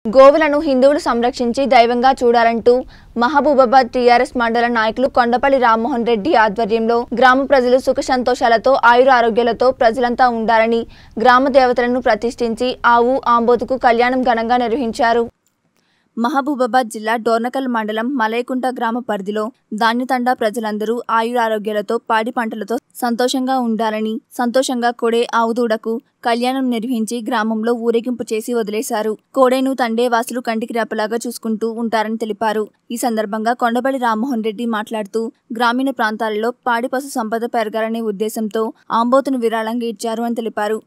గోవులను హిందువులు సంరక్షించి దైవంగా చూడాలంటూ మహబూబాబాద్ టీఆర్ఎస్ మండల నాయకులు కొండపల్లి రామ్మోహన్ రెడ్డి ఆధ్వర్యంలో గ్రామ ప్రజలు సుఖ సంతోషాలతో ఆయుర ఆరోగ్యాలతో ప్రజలంతా ఉండాలని గ్రామ దేవతలను ప్రతిష్ఠించి ఆవు ఆంబోతుకు కళ్యాణం ఘనంగా నిర్వహించారు మహబూబాబాద్ జిల్లా డోర్నకల్ మండలం మలయకుంట గ్రామ పరిధిలో ధాన్యతండా ప్రజలందరూ ఆయురారోగ్యాలతో పాడి పంటలతో సంతోషంగా ఉండాలని సంతోషంగా కొడే ఆవుదూడకు కళ్యాణం నిర్వహించి గ్రామంలో ఊరేగింపు చేసి వదిలేశారు కోడేను తండే వాసులు కంటికి రెప్పలాగా చూసుకుంటూ ఉంటారని తెలిపారు ఈ సందర్భంగా కొండబడి రామ్మోహన్ రెడ్డి మాట్లాడుతూ గ్రామీణ ప్రాంతాలలో పాడి పశు సంపద పెరగాలనే ఉద్దేశంతో ఆంబోతును విరాళంగా ఇచ్చారు అని తెలిపారు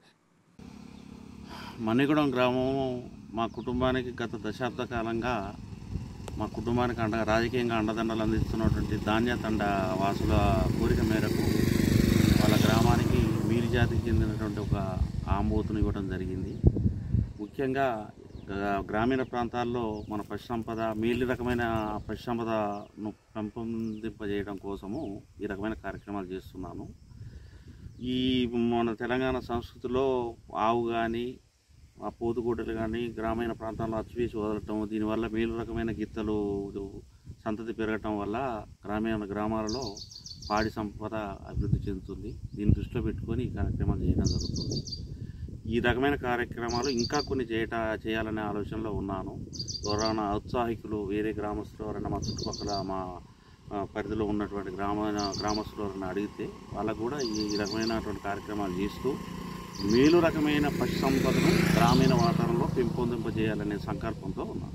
మణిగూడెం గ్రామం మా కుటుంబానికి గత దశాబ్ద కాలంగా మా కుటుంబానికి అండ రాజకీయంగా అండదండలు అందిస్తున్నటువంటి ధాన్య తండ వాసుల కోరిక మేరకు వాళ్ళ గ్రామానికి మీరి జాతికి చెందినటువంటి ఒక ఆంబోతును ఇవ్వడం జరిగింది ముఖ్యంగా గ్రా- గ్రామీణ ప్రాంతాల్లో మన పశు సంపద మీలి రకమైన పశు సంపదను పెంపొందింపజేయడం కోసము ఈ రకమైన కార్యక్రమాలు చేస్తున్నాను ఈ మన తెలంగాణ సంస్కృతిలో ఆవు కానీ ఆ పోతుగూడలు కానీ గ్రామీణ ప్రాంతాల్లో అచ్చివేసి వదలటం దీనివల్ల మేలు రకమైన గిత్తలు సంతతి పెరగటం వల్ల గ్రామీణ గ్రామాలలో పాడి సంపద అభివృద్ధి చెందుతుంది దీన్ని దృష్టిలో పెట్టుకొని ఈ కార్యక్రమాలు చేయడం జరుగుతుంది ఈ రకమైన కార్యక్రమాలు ఇంకా కొన్ని చేయట చేయాలనే ఆలోచనలో ఉన్నాను ఎవరైనా ఔత్సాహికులు వేరే గ్రామస్తులు ఎవరైనా మా చుట్టుపక్కల మా ఆ, పరిధిలో ఉన్నటువంటి గ్రామ గ్రామస్తులు ఎవరైనా అడిగితే వాళ్ళకు కూడా ఈ ఈ రకమైనటువంటి కార్యక్రమాలు చేస్తూ మేలు రకమైన పశు సంపదను గ్రామీణ వాతావరణంలో పెంపొందింపజేయాలనే సంకల్పంతో ఉన్నాను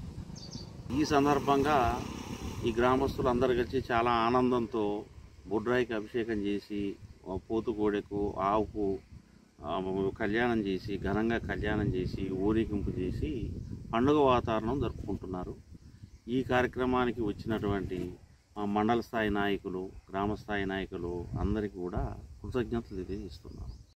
ఈ సందర్భంగా ఈ గ్రామస్తులు అందరు కలిసి చాలా ఆనందంతో బుడ్రాయికి అభిషేకం చేసి ఆ పోతు కోడెకు ఆవుకు ఆ, కళ్యాణం చేసి ఘనంగా కళ్యాణం చేసి ఊరేగింపు చేసి పండుగ వాతావరణం జరుపుకుంటున్నారు ఈ కార్యక్రమానికి వచ్చినటువంటి మా మండల స్థాయి నాయకులు గ్రామ స్థాయి నాయకులు అందరికీ కూడా కృతజ్ఞతలు తెలియజేస్తున్నాను